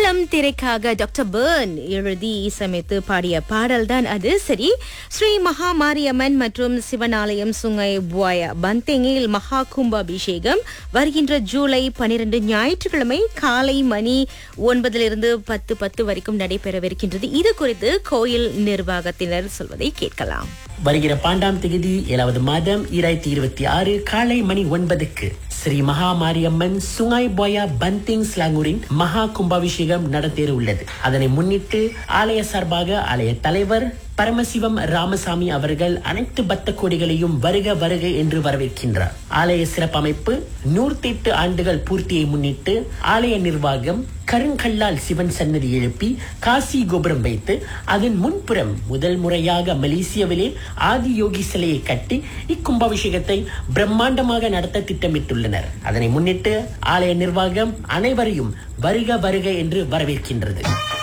Eelam திரைக்காக doctor burn எழுதி இசையமைத்து பாடிய பாடல்தான் அது சரி ஸ்ரீ மகா மாரியம்மன் மற்றும் சிவனாலயம் சுங்கை புவாயா பந்தேங்கில் மகா கும்பாபிஷேகம் வருகின்ற ஜூலை பனிரெண்டு ஞாயிற்றுக்கிழமை காலை மணி ஒன்பதிலிருந்து பத்து பத்து வரைக்கும் நடைபெறவிருக்கின்றது இது குறித்து கோயில் நிர்வாகத்தினர் சொல்வதை கேட்கலாம் வருகிற பாண்டாம் தேதி ஏழாவது மாதம் இராயிரத்தி இருபத்தி ஆறு காலை மணி ஒன்பதுக்கு ஸ்ரீ மகா மாரியம்மன் சுங்காய் போயா பந்திங் ஸ்லாங்கூரின் மகா கும்பாபிஷேகம் நடத்தேற உள்ளது அதனை முன்னிட்டு ஆலய சார்பாக ஆலய தலைவர் பரமசிவம் ராமசாமி அவர்கள் அனைத்து பக்த கோடிகளையும் வருக வருக என்று வரவேற்கின்றார் ஆலய சிறப்பமைப்பு நூற்றி எட்டு ஆண்டுகள் பூர்த்தியை முன்னிட்டு ஆலய நிர்வாகம் கருங்கல்லால் சிவன் சன்னதி எழுப்பி காசி கோபுரம் வைத்து அதன் முன்புறம் முதல் முறையாக மலேசியாவிலே ஆதி யோகி சிலையை கட்டி இக்கும்பாபிஷேகத்தை பிரம்மாண்டமாக நடத்த திட்டமிட்டுள்ளனர் அதனை முன்னிட்டு ஆலய நிர்வாகம் அனைவரையும் வருக வருக என்று வரவேற்கின்றது